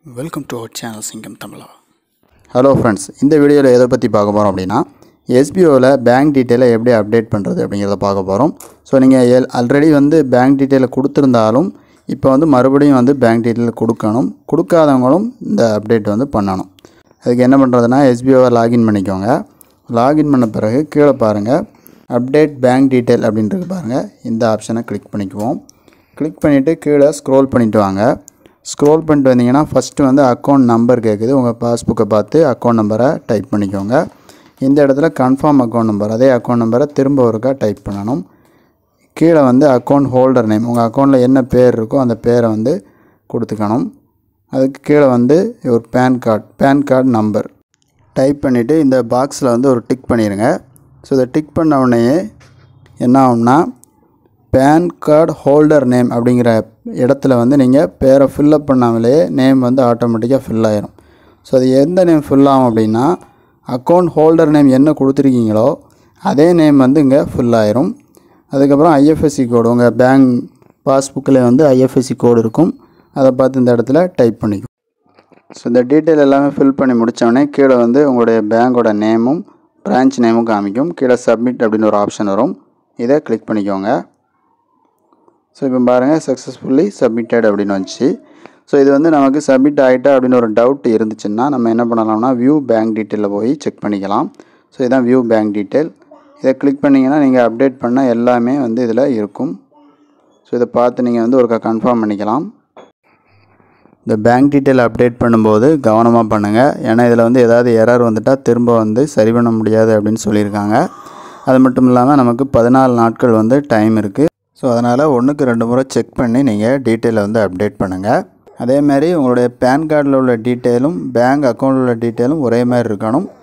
welcome to our channel சிங்கம் தமிழா hello friends இந்த வீடியோவில் எதை பற்றி பார்க்க போகிறோம் அப்படின்னா எஸ்பிஓவில் பேங்க் டீட்டெயிலை எப்படி அப்டேட் பண்ணுறது அப்படிங்கிறத பார்க்க போகிறோம் ஸோ நீங்கள் எல் ஆல்ரெடி வந்து பேங்க் டீட்டெயிலை கொடுத்துருந்தாலும் இப்போ வந்து மறுபடியும் வந்து பேங்க் டீட்டெயில் கொடுக்கணும் கொடுக்காதவங்களும் இந்த அப்டேட் வந்து பண்ணணும் அதுக்கு என்ன பண்ணுறதுனா எஸ்பிஓவை லாகின் பண்ணிக்கோங்க லாகின் பண்ண பிறகு கீழே பாருங்கள் அப்டேட் பேங்க் டீட்டெயில் அப்படின்றது பாருங்கள் இந்த ஆப்ஷனை கிளிக் பண்ணிக்குவோம் கிளிக் பண்ணிவிட்டு கீழே ஸ்க்ரோல் பண்ணிட்டு வாங்க ஸ்க்ரோல் பண்ணிட்டு வந்தீங்கன்னா ஃபஸ்ட்டு வந்து அக்கௌண்ட் நம்பர் கேட்குது உங்கள் பாஸ்புக்கை பார்த்து அக்கௌண்ட் நம்பரை டைப் பண்ணிக்கோங்க இந்த இடத்துல கன்ஃபார்ம் அக்கௌண்ட் நம்பர் அதே அக்கௌண்ட் நம்பரை திரும்ப ஒருக்கா டைப் பண்ணணும் கீழே வந்து அக்கௌண்ட் ஹோல்டர் நேம் உங்கள் அக்கௌண்ட்டில் என்ன பேர் இருக்கோ அந்த பேரை வந்து கொடுத்துக்கணும் அதுக்கு கீழே வந்து ஒரு PAN card PAN card number type பண்ணிவிட்டு இந்த பாக்ஸில் வந்து ஒரு டிக் பண்ணிடுங்க ஸோ இதை டிக் பண்ண உடனேயே என்ன ஆகும்னா பேன் கார்டு ஹோல்டர் நேம் அப்படிங்கிற இடத்துல வந்து நீங்கள் பேரை ஃபில்லப் பண்ணாமலே நேம் வந்து ஆட்டோமேட்டிக்காக ஃபில் ஆயிரும் ஸோ அது எந்த நேம் ஃபில் ஆகும் அப்படின்னா அக்கௌண்ட் ஹோல்டர் நேம் என்ன கொடுத்துருக்கீங்களோ அதே நேம் வந்து இங்கே ஃபில் ஆயிரும் அதுக்கப்புறம் ஐஎஃப்எஸ்சி கோடு உங்கள் பேங்க் பாஸ்புக்கில் வந்து ஐஎஃப்எஸ்சி கோடு இருக்கும் அதை பார்த்து இந்த இடத்துல டைப் பண்ணிக்கும் ஸோ இந்த டீட்டெயில் எல்லாமே ஃபில் பண்ணி முடித்தோடனே கீழே வந்து உங்களுடைய பேங்கோட நேமும் பிரான்ச் நேமும் காமிக்கும் கீழே சப்மிட் அப்படின்னு ஒரு ஆப்ஷன் வரும் இதை கிளிக் பண்ணிக்கோங்க ஸோ இப்போ பாருங்கள் சக்ஸஸ்ஃபுல்லி சப்மிட்டட் அப்படின்னு வந்துச்சு ஸோ இது வந்து நமக்கு சப்மிட் ஆகிட்டா அப்படின்னு ஒரு டவுட் இருந்துச்சுன்னா நம்ம என்ன பண்ணலாம்னா வியூ பேங்க் டீட்டெயிலில் போய் செக் பண்ணிக்கலாம் ஸோ இதுதான் வியூ பேங்க் டீட்டெயில் இதை கிளிக் பண்ணிங்கன்னா நீங்கள் அப்டேட் பண்ண எல்லாமே வந்து இதில் இருக்கும் ஸோ இதை பார்த்து நீங்கள் வந்து ஒருக்கா கன்ஃபார்ம் பண்ணிக்கலாம் இந்த பேங்க் டீட்டெயில் அப்டேட் பண்ணும்போது கவனமாக பண்ணுங்கள் ஏன்னா இதில் வந்து ஏதாவது எரர் வந்துட்டால் திரும்ப வந்து சரி பண்ண முடியாது அப்படின்னு சொல்லியிருக்காங்க அது மட்டும் இல்லாமல் நமக்கு பதினாலு நாட்கள் வந்து டைம் இருக்குது ஸோ அதனால் ஒன்றுக்கு ரெண்டு முறை செக் பண்ணி நீங்கள் டீட்டெயிலை வந்து அப்டேட் பண்ணுங்கள் அதே மாதிரி உங்களுடைய பேன் கார்டில் உள்ள டீட்டெயிலும் பேங்க் அக்கௌண்ட்டில் உள்ள டீட்டெயிலும் ஒரே மாதிரி இருக்கணும்